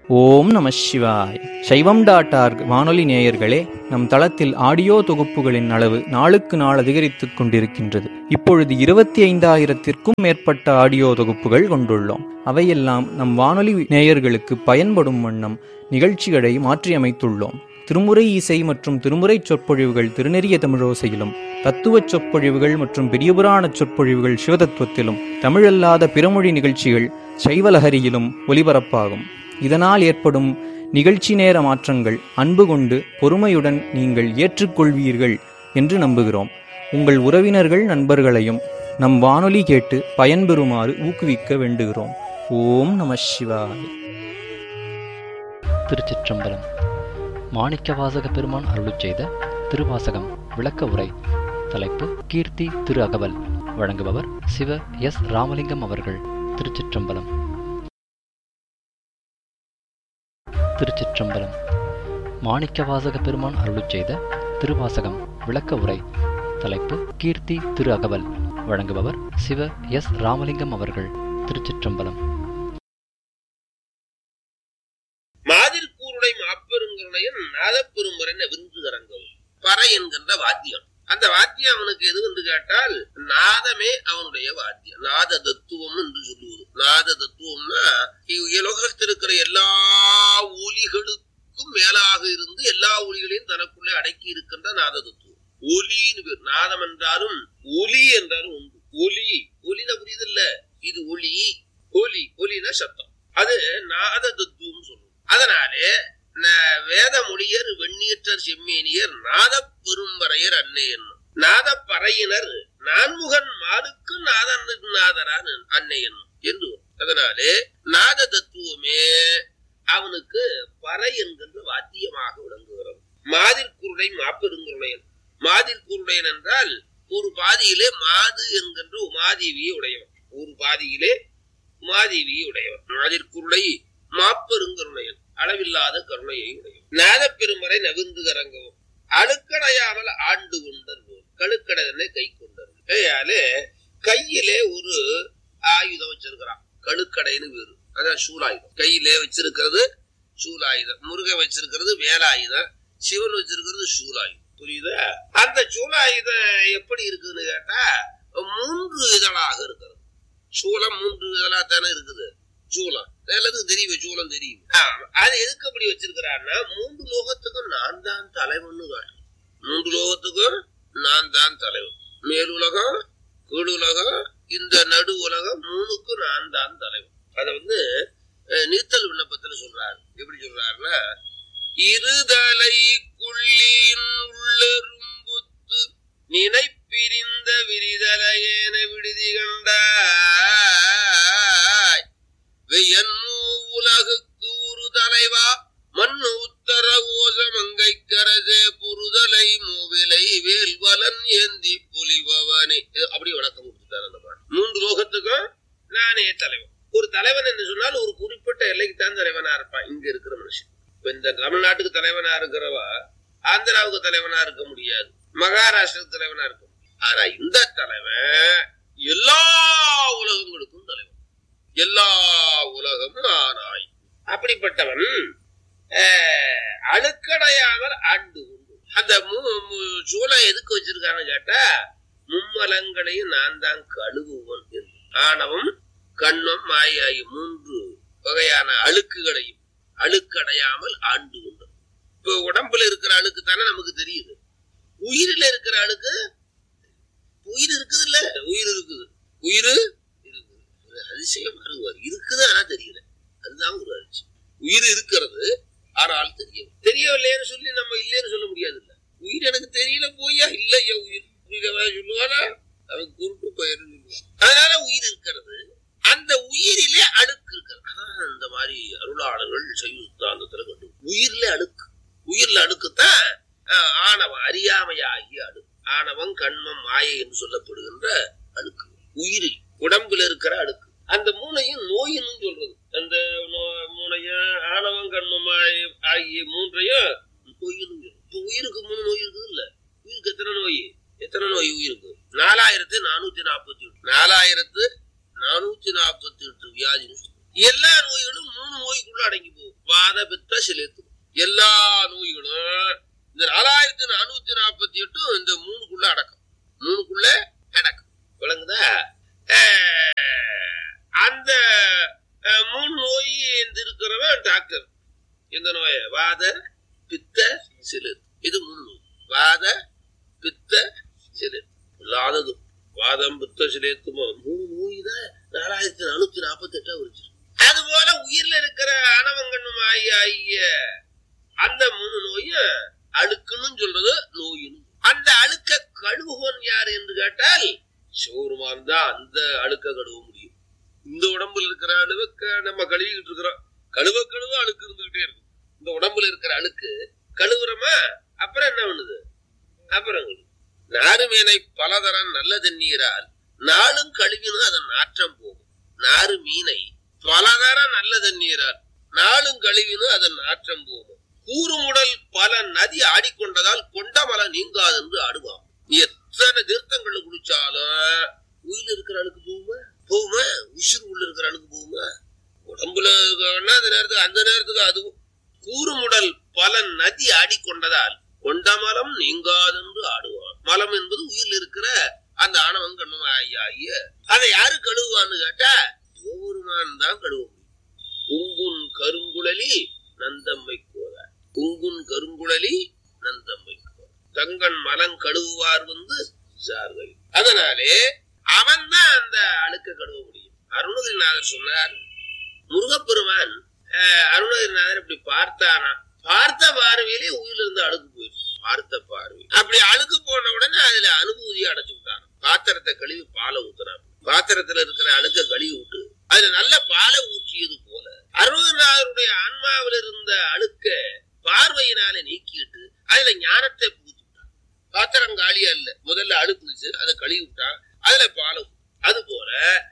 ஓம் நம சிவாய் சைவம் டாட் ஆர்க் வானொலி நேயர்களே நம் தளத்தில் ஆடியோ தொகுப்புகளின் அளவு நாளுக்கு நாள் அதிகரித்துக் கொண்டிருக்கின்றது இப்பொழுது இருபத்தி ஐந்தாயிரத்திற்கும் மேற்பட்ட ஆடியோ தொகுப்புகள் கொண்டுள்ளோம் அவையெல்லாம் நம் வானொலி நேயர்களுக்கு பயன்படும் வண்ணம் நிகழ்ச்சிகளை மாற்றியமைத்துள்ளோம் திருமுறை இசை மற்றும் திருமுறை சொற்பொழிவுகள் திருநெறிய தமிழோசையிலும் தத்துவ சொற்பொழிவுகள் மற்றும் பெரியபுராண சொற்பொழிவுகள் சிவதத்துவத்திலும் தமிழல்லாத பிறமொழி நிகழ்ச்சிகள் சைவலஹரியிலும் ஒலிபரப்பாகும் இதனால் ஏற்படும் நிகழ்ச்சி நேர மாற்றங்கள் அன்பு கொண்டு பொறுமையுடன் நீங்கள் ஏற்றுக்கொள்வீர்கள் என்று நம்புகிறோம் உங்கள் உறவினர்கள் நண்பர்களையும் நம் வானொலி கேட்டு பயன்பெறுமாறு ஊக்குவிக்க வேண்டுகிறோம் ஓம் நம சிவாய் திருச்சிற்றம்பலம் மாணிக்கவாசக பெருமான் அருளுச் செய்த திருவாசகம் விளக்க உரை தலைப்பு கீர்த்தி திரு அகவல் வழங்குபவர் சிவ எஸ் ராமலிங்கம் அவர்கள் திருச்சிற்றம்பலம் திருச்சிற்றம்பலம் மாணிக்கவாசக பெருமான் அருளுச் செய்த திருவாசகம் விளக்க உரை தலைப்பு கீர்த்தி திரு அகவல் வழங்குபவர் சிவ எஸ் ராமலிங்கம் அவர்கள் திருச்சிற்றம்பலம் மாதிர்கூருடை மாப்பெருங்கருணையன் நாதப்பெரும்பரன் விருந்து தரங்கவும் பறை என்கின்ற வாத்தியம் அந்த வாத்தியம் அவனுக்கு எது என்று கேட்டால் நாதமே அவனுடைய வாத்தியம் நாத தத்துவம் என்று சொல்லுவது நாத தத்துவம்னா உலகத்தில் இருக்கிற எல்லா ஒலிகளுக்கும் மேலாக இருந்து எல்லா ஒலிகளையும் தனக்குள்ளே அடக்கி இருக்கின்ற நாத தத்துவம் ஒலின்னு பேர் நாதம் என்றாலும் ஒலி என்றாலும் உண்டு ஒலி ஒலினா புரியுது இல்ல இது ஒலி ஒலி ஒலினா சத்தம் அது நாத தத்துவம் சொல்லுவோம் அதனாலே வேத மொழியர் வெண்ணீற்றர் செம்மேனியர் நாத பெரும்பறையர் அன்னை என்னும் நாத பறையினர் நான்முகன் மாலுக்கு நாதன் நாதரான் அன்னை என்னும் என்று அதனாலே நாத தத்துவமே அவனுக்கு பறை என்கின்ற வாத்தியமாக விளங்குகிறது மாதிர்குருடை மாப்பெருங்குருடையன் மாதிர்குருடையன் என்றால் ஒரு பாதியிலே மாது என்கின்ற உமாதேவியை உடையவன் ஒரு பாதியிலே உமாதேவியை உடையவன் மாதிர்குருடை மாப்பெருங்கருணையன் அளவில்லாத கருணையை உடையவன் நாத பெருமறை நவிந்து கரங்கவும் அழுக்கடையாமல் ஆண்டு கொண்டர் கழுக்கடனை கை கொண்டர் கையாலே கையிலே ஒரு ஆயுதம் வச்சிருக்கிறான் கழுக்கடைன்னு வேறு அதான் சூலாயுதம் கையிலே வச்சிருக்கிறது சூலாயுதம் முருகன் வச்சிருக்கிறது வேலாயுதம் சிவன் வச்சிருக்கிறது சூலாயுதம் புரியுதா அந்த சூலாயுதம் எப்படி இருக்குதுன்னு கேட்டா மூன்று இதழாக இருக்கிறது சூலம் மூன்று இதழா தானே இருக்குது சூலம் எல்லாத்துக்கும் தெரியும் சூலம் தெரியும் அது எதுக்கு அப்படி வச்சிருக்கிறான்னா மூன்று லோகத்துக்கும் நான் தான் தலைவன்னு காட்டு மூன்று லோகத்துக்கும் நான் தான் தலைவன் மேலுலகம் கீழுலகம் இந்த நடு உலகம் மூணுக்கும் நான் தான் தலைவன் அத வந்து நீத்தல் விண்ணப்பத்துல சொல்றாரு எப்படி சொல்றாருன்னா இருதலை குள்ளின் உள்ளரும்புத்து நினைப்பிரிந்த விரிதலையேன விடுதி கண்டாய் வெயன்மூ உலகுக்கு ஒரு தலைவா மண்ணு உத்தர ஓசமங்கை கரசே புருதலை மூவிலை வேல்வலன் ஏந்தி புலிபவனே அப்படி வணக்கம் கொடுத்துட்டார் அந்த பாட்டு மூன்று லோகத்துக்கும் நானே தலைவன் ஒரு தலைவன் என்று சொன்னால் ஒரு குறிப்பிட்ட எல்லைக்கு தான் தலைவனா இருப்பான் இங்க இருக்கிற மனுஷன் இப்ப இந்த தமிழ்நாட்டுக்கு தலைவனா இருக்கிறவா ஆந்திராவுக்கு தலைவனா இருக்க முடியாது மகாராஷ்டிரத்துக்கு தலைவனா இருக்க முடியாது ஆனா இந்த தலைவன் எல்லா உலகங்களுக்கும் தலைவன் எல்லா உலகமும் ஆனாய் அப்படிப்பட்டவன் அழுக்கடையாமல் ஆண்டு உண்டு அந்த சூளை எதுக்கு வச்சிருக்கான்னு கேட்டா மும்மலங்களையும் நான் தான் கழுவுவன் என்று ஆணவம் கண்ணம் மாயாயி மூன்று வகையான அழுக்குகளையும் அழுக்கடையாமல் ஆண்டு உண்டு இப்ப உடம்புல இருக்கிற அழுக்கு தானே நமக்கு தெரியுது உயிரில இருக்கிற அழுக்கு உயிர் இருக்குது இல்ல உயிர் இருக்குது உயிர் இருக்குது அதிசயமா இருக்குவார் இருக்குது ஆனா தெரியல அதுதான் ஒரு அதிசயம் உயிர் இருக்கிறது ஆனால் தெரியவில்லை தெரியவில்லைன்னு சொல்லி நம்ம இல்லைன்னு சொல்ல முடியாது இல்ல உயிர் எனக்கு தெரியல போயா இல்லையா உயிர் சொல்லுவானா அவன் குருட்டு பெயர் சொல்லுவான் அதனால உயிர் இருக்கிறது அந்த உயிரிலே அழுக்கு இருக்கிறது அந்த மாதிரி அருளாளர்கள் சைவத்தாந்தத்துல கண்டு உயிர்ல அழுக்கு உயிர்ல அழுக்குத்தான் ஆணவம் அறியாமையாகிய அழுக்கு ஆணவம் கண்மம் மாயை என்று சொல்லப்படுகின்ற அழுக்கு உயிரில் உடம்புல இருக்கிற அழுக்கு அந்த மூளையும் நோயின்னு சொல்றது அந்த மூளையும் ஆணவம் கண்மம் ஆகிய மூன்றையும் நோயின்னு இப்ப உயிருக்கு மூணு நோய் இருக்குது இல்ல உயிருக்கு எத்தனை நோய் எத்தனை நோய் உயிருக்கு நாலாயிரத்து நானூத்தி நாற்பத்தி எட்டு நாலாயிரத்து நானூத்தி நாற்பத்தி எட்டு வியாதி எல்லா நோய்களும் மூணு நோய்க்குள்ள அடங்கி போகும் வாத பித்த சிலேத்து எல்லா நோய்களும் இந்த நாலாயிரத்தி நானூத்தி நாற்பத்தி எட்டும் இந்த மூணுக்குள்ள அடக்கம் மூணுக்குள்ள அடக்கம் விளங்குதா அஹ், அந்த அஹ், மூணு நோய் இந்த இருக்கிறவன் டாக்டர் இந்த நோய வாத பித்த சிலர் இது மூணு நோய் வாத பித்த சிலர் இல்லாதது வாதம் பித்த சிலேத்துமோ மூணு நோய் தான் நாலாயிரத்தி நானூத்தி நாற்பத்தி எட்டா வருச்சு அது போல உயிர்ல இருக்கிற அணவங்கண்ணும் ஆகிய ஆகிய அந்த மூணு நோயும் அழுக்குன்னு சொல்றது நோயின்னு அந்த அழுக்க கழுவுவன் யார் என்று கேட்டால் சிவருமான் தான் அந்த அழுக்க கழுவ முடியும் இந்த உடம்புல இருக்கிற அழுவ நம்ம கழுவிக்கிட்டு இருக்கிறோம் கழுவ கழுவ அழுக்கு இருந்துகிட்டே இருக்கும் இந்த உடம்புல இருக்கிற அழுக்கு கழுவுறோமா அப்புறம் என்ன பண்ணுது அப்புறம் கழுவு. நாறுமேனை பலதரம் நல்ல தண்ணீரால் நாளும் கழுவினும் அதன் நாற்றம் போகும் நாறு மீனை பலதரம் நல்ல தண்ணீரால் நாளும் கழுவினும் அதன் நாற்றம் போகும் கூறுமுடல் பல நதி ஆடிக்கொண்டதால் கொண்டமல நீங்காது என்று ஆடுவான் எத்தனை தீர்த்தங்கள்ல குளிச்சாலும் உயிர் இருக்கிற அழுக்கு போகுமா போகுமா உசுறு உள்ள இருக்கிற அழுக்கு போகுமா உடம்புல இருக்கணும்னா அந்த நேரத்துக்கு அந்த நேரத்துக்கு அதுவும் கூறுமுடல் பல நதி ஆடிக்கொண்டதால் கொண்டமலம் நீங்காதென்று ஆடுவான் மலம் என்பது உயிரில் இருக்கிற அந்த ஆணவம் கண்ணும் ஆகிய அதை யாரு கழுவுவான்னு கேட்டா சிவபெருமான் தான் கழுவ முடியும் குங்குன் கருங்குழலி நந்தம்மை கோதார் குங்குன் கருங்குழலி நந்தம்மை கோதார் தங்கன் மலம் கழுவுவார் வந்து சார்கள் அதனாலே அவன் தான் அந்த அழுக்க கழுவ முடியும் அருணகிரிநாதர் சொன்னார் முருகப்பெருமான் அஹ், அருணகிரிநாதர் இப்படி பார்த்தானா பார்த்த பார்வையிலே உயிரிலிருந்து அழுக்கு போயிடுச்சு பார்த்த பார்வை அப்படி அழுக்கு போன உடனே அதுல அனுபூதியை அடைச்சு விட்டான் பாத்திரத்தை கழுவி பாலை ஊத்துறான் பாத்திரத்துல இருக்கிற அழுக்க கழுவி விட்டு அதுல நல்ல பாலை ஊற்றியது போல அருணகிரிநாதருடைய ஆன்மாவில் இருந்த அழுக்க பார்வையினால நீக்கிட்டு அதுல ஞானத்தை பூச்சி விட்டான் பாத்திரம் காலியா இல்ல முதல்ல அழுக்கு இருந்துச்சு அதை கழுவி விட்டான் அதுல பாலை ஊத்து. அது போல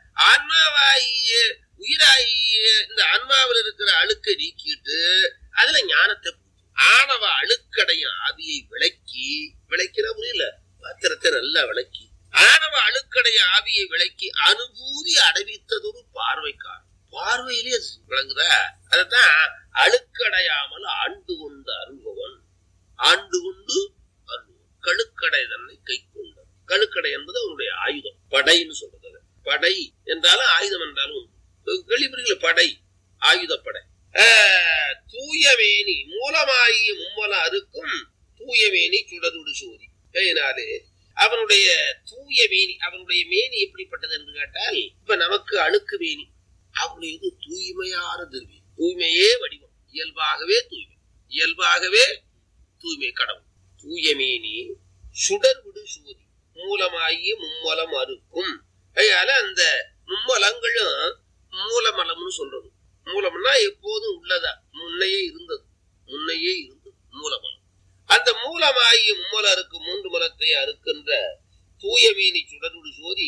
ஆன்மாவாகிய உயிராகிய இந்த ஆன்மாவில் இருக்கிற அழுக்கை நீக்கிட்டு அதுல ஞானத்தை பூத்து. ஆணவ அழுக்கடையும் ஆவியை விளக்கி விளக்கினா புரியல பாத்திரத்தை நல்லா விளக்கி ஆணவ அழுக்கடைய ஆவியை விளக்கி அனுபூதி அடைவித்ததொரு பார்வைக்காரன் பார்வையிலே அது விளங்குதா அதத்தான் அழுக்கடையாமல் ஆண்டு கொண்டு அருள்பவன் ஆண்டு கொண்டு அருள்பவன் கழுக்கடை தன்னை கை கொண்டார் கழுக்கடை என்பது அவனுடைய ஆயுதம் படைன்னு சொல்றது அது. படை என்றாலும் ஆயுதம் என்றாலும் கேள்விப்படுகிற படை ஆயுதப்படை ஆஹ், தூயமேனி மூலமாகிய மும்மல அறுக்கும் தூயமேனி சுடருடு சோதி அதனாலே அவனுடைய தூய மேனி அவனுடைய மேனி எப்படிப்பட்டது என்று கேட்டால் இப்ப நமக்கு அழுக்கு மேனி அவனுடையது தூய்மையான திருவி தூய்மையே வடிவம் இயல்பாகவே தூய்மை இயல்பாகவே தூய்மை கடவுள் தூயமேனி சுடர் விடு சோதி மூலமாகிய மும்மலம் அறுக்கும் அதனால அந்த மும்மலங்களும் மூலமலம்னு சொல்றது மூலம்னா எப்போதும் உள்ளதா முன்னையே இருந்தது முன்னையே இருந்தது மூலமலம் அந்த மூலமாகிய மும்மல அறுக்கு மூன்று மலத்தை அறுக்கின்ற தூயமேனி சுடருடு சோதி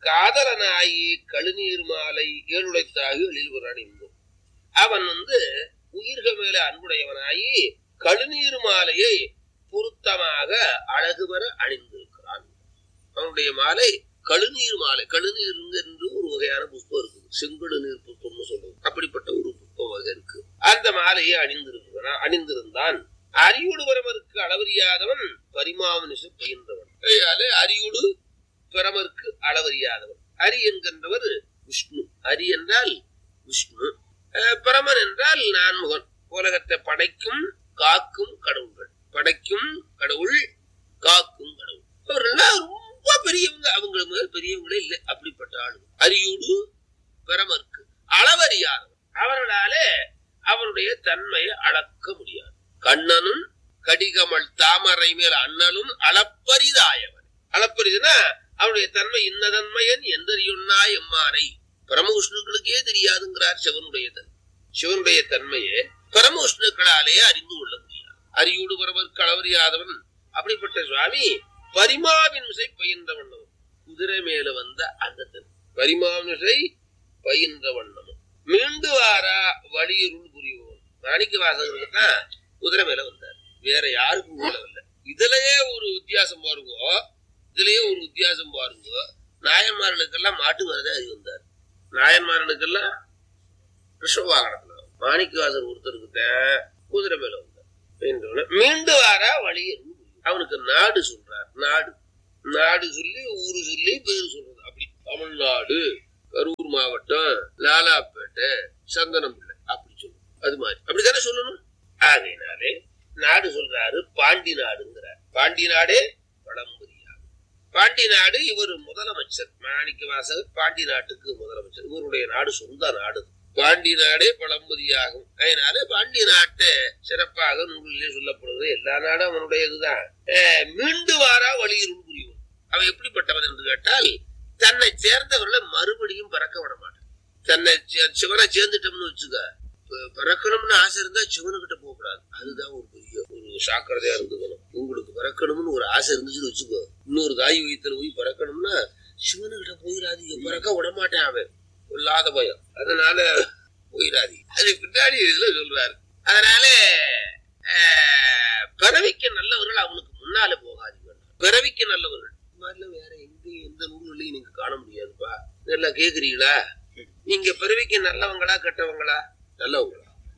காதலனாகி கழுநீர் மாலை ஏழுழைத்தாக எழில்வரான் என்போம் அவன் வந்து உயிர்கள் மேல அன்புடையவனாகி கழுநீர் மாலையை பொருத்தமாக அழகு பெற அணிந்திருக்கிறான் அவனுடைய மாலை கழுநீர் மாலை கழுநீர் என்று ஒரு வகையான புஷ்பம் இருக்குது செங்கழு நீர் புஷ்பம்னு சொல்லுவோம் அப்படிப்பட்ட ஒரு புஷ்ப வகை இருக்கு அந்த மாலையை அணிந்திருக்கிறான் அணிந்திருந்தான் அரியோடு பிரமருக்கு அளவறியாதவன் பரிமாமனிச பயின்றவன் அதனால அரியோடு பிரமருக்கு அளவறியாதவன் அரி என்கின்றவர் விஷ்ணு அரி என்றால் விஷ்ணு அஹ், பிரமன் என்றால் நான்முகன் உலகத்தை படைக்கும் காக்கும் கடவுள்கள் படைக்கும் கடவுள் காக்கும் கடவுள் அவர்கள்லாம் ரொம்ப பெரியவங்க அவங்க முதல் பெரியவங்களே இல்லை அப்படிப்பட்ட ஆளுங்க அரியோடு பிரமருக்கு அளவறியாதவன் அவர்களாலே அவருடைய தன்மையை அளக்க முடியாது கண்ணனும் கடிகமல் தாமரை மேல் அண்ணலும் அளப்பரிதாயவன் அளப்பரிதுனா அவனுடைய தன்மை இன்னதன்மையன் எந்தறியுண்ணா எம்மானை பரமவிஷ்ணுக்களுக்கே தெரியாதுங்கிறார் சிவனுடைய தன்மை சிவனுடைய தன்மையை பரமவிஷ்ணுக்களாலே அறிந்து கொள்ள முடியாது அரியோடு பரமருக்கு அளவறியாதவன் அப்படிப்பட்ட சுவாமி பரிமாவின் மிசை பயின்ற வண்ணமும் குதிரை மேல வந்த அந்த தன்மை பரிமாவிசை பயின்ற வண்ணமும் மீண்டு வாரா வழியிருள் புரிவோம் மாணிக்க வாசகருக்கு தான் குதிரை மேல வந்தார் வேற யாருக்கும் மேல வரல இதுலயே ஒரு வித்தியாசம் பாருங்க இதுலயே ஒரு வித்தியாசம் பாருங்க நாயன்மார்களுக்கெல்லாம் மாட்டு மேலதான் அறி வந்தார் நாயன்மார்களுக்கெல்லாம் ரிஷப வாகனத்துல மாணிக்கவாசர் ஒருத்தருக்கு குதிரை மேல வந்தார் என்றவுடனே மீண்டு வாரா வழியில் அவனுக்கு நாடு சொல்றார் நாடு நாடு சொல்லி ஊரு சொல்லி பேரு சொல்றது அப்படி தமிழ்நாடு கரூர் மாவட்டம் லாலாப்பேட்டை சந்தனம்பிள்ளை அப்படி சொல்லணும் அது மாதிரி அப்படித்தானே சொல்லணும் ஆகையினாலே நாடு சொல்றாரு பாண்டி நாடுங்கிறார் பாண்டி நாடே பழம்புரியா பாண்டி நாடு இவர் முதலமைச்சர் மாணிக்க வாசகர் பாண்டி நாட்டுக்கு முதலமைச்சர் இவருடைய நாடு சொந்த நாடு பாண்டி நாடே பழம்பதியாகும் அதனால பாண்டி நாட்டை சிறப்பாக நூலிலே சொல்லப்படுகிறது எல்லா நாடும் அவனுடைய இதுதான் அஹ் மீண்டு வாரா வழியிருள் புரியும் அவன் எப்படிப்பட்டவன் என்று கேட்டால் தன்னை சேர்ந்தவர்களை மறுபடியும் பறக்க விட மாட்டான் தன்னை சே- சிவனை சேர்ந்துட்டோம்னு வச்சுக்க ப- பிறக்கணும்னு ஆசை இருந்தா சிவனுக்கிட்ட போக கூடாது அதுதான் ஒரு பெரிய ஒரு சாக்கிரதையா இருந்துக்கணும் உங்களுக்கு பிறக்கணும்னு ஒரு ஆசை இருந்துச்சுன்னு வச்சுக்கோ இன்னொரு தாய் வயித்துல போய் பிறக்கணும்னா சிவனுக்கிட்ட போயிடாதீங்க பிறக்க விட மாட்டேன் அவன் இல்லாத பயம் அதனால போயிடாதீங்க அது பின்னாடி இதுல சொல்றாரு அதனால ஆஹ், பிறவிக்கு நல்லவர்கள் அவனுக்கு முன்னால போகாதீங்க பிறவிக்கு நல்லவர்கள் இந்த மாதிரிலாம் வேற எங்கேயும் எந்த நூல்களையும் நீங்க காண முடியாதுப்பா இதெல்லாம் கேக்குறீங்களா நீங்க பிறவிக்கு நல்லவங்களா கெட்டவங்களா நல்லவங்களா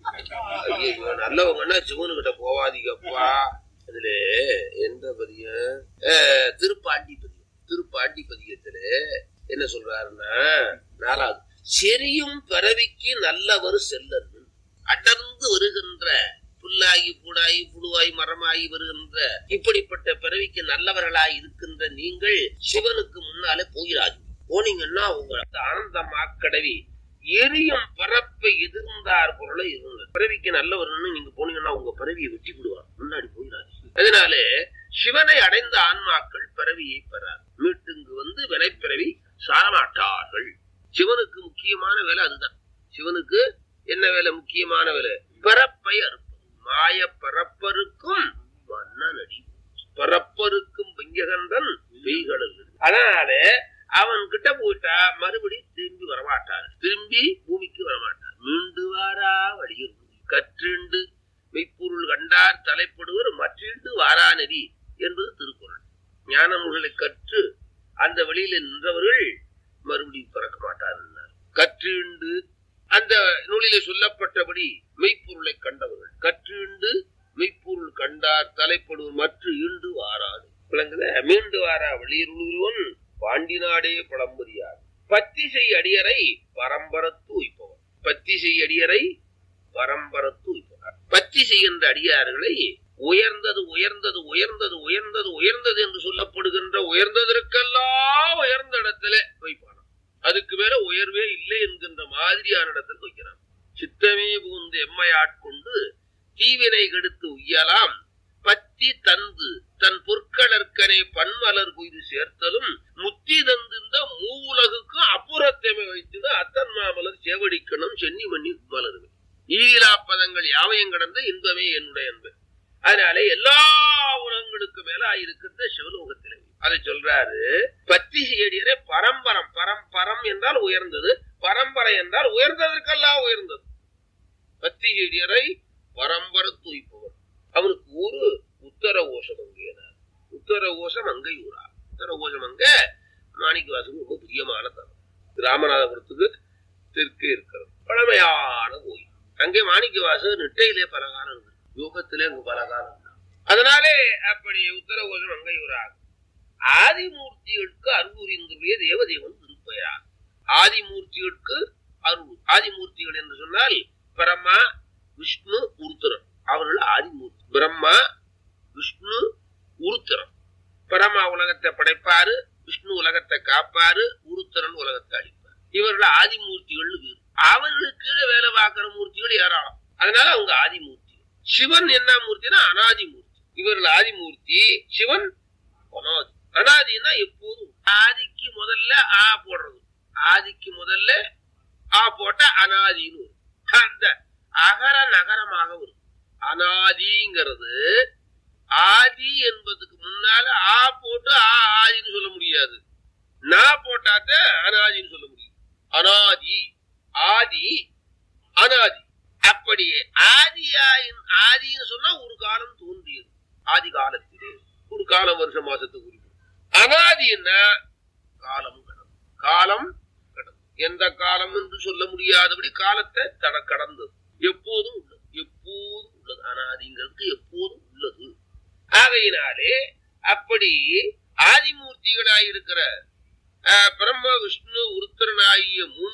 ஐயோ நல்லவங்கன்னா சிவனுக்கிட்ட போவாதீங்கப்பா அதுல எந்த பதியம் ஆஹ், திருப்பாண்டி பதியம் திருப்பாண்டி பதியத்துல என்ன சொல்றாருன்னா நாலாவது செரியும் பிறவிக்கு நல்லவர் செல்லன் அடர்ந்து வருகின்ற புல்லாகி பூடாகி புழுவாய் மரமாகி வருகின்ற இப்படிப்பட்ட பிறவிக்கு நல்லவர்களாய் இருக்கின்ற நீங்கள் சிவனுக்கு முன்னாலே போயிடாது போனீங்கன்னா உங்க ஆனந்த மாக்கடவி எரியும் பரப்பை எதிர்ந்தார் பொருளை இருங்க பிறவிக்கு நல்லவர்னு நீங்க போனீங்கன்னா உங்க பிறவியை வெட்டி விடுவார் முன்னாடி போயிடாது அதனாலே சிவனை அடைந்த ஆன்மாக்கள் பிறவியை பெறார் மீட்டுங்கு வந்து வினைப்பிறவி சாரமாட்டார்கள் சிவனுக்கு முக்கியமான வேலை அதுதான் சிவனுக்கு என்ன வேலை முக்கியமான வேலை பிறப்பை அறுப்பது மாய பரப்பருக்கும் மன்னனடி பரப்பருக்கும் வெங்ககந்தன் பெய்கடல் அதனால அவன் கிட்ட போயிட்டா மறுபடி திரும்பி வரமாட்டார் திரும்பி பூமிக்கு வரமாட்டார் மீண்டு வாரா வழியில் கற்றுண்டு மெய்ப்பொருள் கண்டார் தலைப்படுவர் மற்றிண்டு வாரா நெறி என்பது திருக்குறள் ஞான நூல்களை கற்று அந்த வழியில நின்றவர்கள் மறுபடியும் பிறக்க மாட்டார் என்றார். கற்றுண்டு அந்த நூலிலே சொல்லப்பட்டபடி மெய்ப்பொருளை கண்டவர்கள் கற்றுண்டு மெய்ப்பொருள் கண்டார் தலைப்படுவர் மற்ற ஈண்டு வாராது விளங்குத மீண்டு வாரா வெளியிருளுவன் பாண்டி நாடே பழம்புரியார் பத்திசை அடியரை பரம்பரத்து உய்ப்பவர் பத்திசை அடியரை பரம்பரத்து உய்ப்பவர் பத்தி செய்கின்ற அடியார்களை உயர்ந்தது உயர்ந்தது உயர்ந்தது உயர்ந்தது உயர்ந்தது என்று சொல்லப்படுகின்ற உயர்ந்ததற்கெல்லாம் உயர்ந்த இடத்துல வைப்பானாம் அதுக்கு மேல உயர்வே இல்லை என்கின்ற மாதிரியான இடத்துல வைக்கிறான் சித்தமே புகுந்து எம்மை ஆட்கொண்டு தீவினை கெடுத்து உய்யலாம் பத்தி தந்து தன் பொற்களற்கனை பன்மலர் குய்து சேர்த்தலும் முத்தி தந்திருந்த மூவுலகுக்கும் அப்புறத்தமை வைத்தது அத்தன் மாமலர் சேவடிக்கணும் சென்னி மண்ணி மலர்கள் ஈலா பதங்கள் யாவையும் கடந்த இன்பமே என்னுடைய அன்பு அதனால எல்லா உலகங்களுக்கு மேல இருக்கின்ற சிவலோகத்திலே அதை சொல்றாரு பத்தி செய்யடியரே பரம்பரம் பரம் பரம் என்றால் உயர்ந்தது பரம்பரை என்றால் உயர்ந்ததற்கெல்லாம் உயர்ந்தது பத்தி செடியரை பரம்பர தூய்ப்பவர் அவனுக்கு ஊரு உத்தர ஓஷம் அங்கேனார் உத்தர ஓஷம் அங்கை ஊரா உத்தர ஓஷம் அங்க மாணிக்கவாசன் ரொம்ப பிரியமான தலம் ராமநாதபுரத்துக்கு தெற்கே இருக்கிறது பழமையான கோயில் அங்கே மாணிக்கவாசன் நிட்டையிலே பலகாலம் இருக்கு யோகத்திலே அங்கு பலகாலம் இருக்கு. அதனாலே அப்படி உத்தர ஓஷம் அங்கை ஊரா ஆதிமூர்த்திகளுக்கு அருள்புரிந்துடைய தேவதேவன் திருப்பெயரா ஆதிமூர்த்திகளுக்கு அருள் ஆதிமூர்த்திகள் என்று சொன்னால் பிரம்மா விஷ்ணு உருத்திரன் அவர்கள் ஆதிமூர்த்தி பிரம்மா விஷ்ணு உருத்திரன் பிரம்மா உலகத்தை படைப்பாரு விஷ்ணு உலகத்தை காப்பாரு உருத்திரன் உலகத்தை அழிப்பார் இவர்கள் ஆதிமூர்த்திகள் வேறு அவர்களுக்கு கீழே வேலை பார்க்கிற மூர்த்திகள் ஏராளம் அதனால அவங்க ஆதிமூர்த்தி சிவன் என்ன மூர்த்தினா அனாதிமூர்த்தி இவர்கள் ஆதிமூர்த்தி சிவன் அனாதி அனாதினா எப்போதும் ஆதிக்கு முதல்ல ஆ போடுறது ஆதிக்கு முதல்ல ஆ போட்டா அனாதின்னு வரும். அந்த அகர நகரமாக வரும் அனாதிங்கிறது ஆதி என்பதுக்கு முன்னால ஆ போட்டு ஆ ஆதின்னு சொல்ல முடியாது நான் போட்டாத்த அனாதின்னு சொல்ல முடியும் அனாதி ஆதி அனாதி அப்படி ஆதியாயின் ஆதின்னு சொன்னா ஒரு காலம் தோன்றியது ஆதி காலத்திலே ஒரு காலம் வருஷ மாசத்துக்கு குறிக்கும் அனாதின்னா காலம் கடந்து காலம் கடந்து எந்த காலம் என்று சொல்ல முடியாதபடி காலத்தை தட கடந்தது எப்போதும் உள்ளது எப்போதும் உள்ளது அனாதிங்கிறதுக்கு எப்போதும் உள்ளது ஆகையினாலே அப்படி ஆதிமூர்த்திகளாயிருக்கிற அஹ், பிரம்ம விஷ்ணு உருத்திரனாகிய மூன்று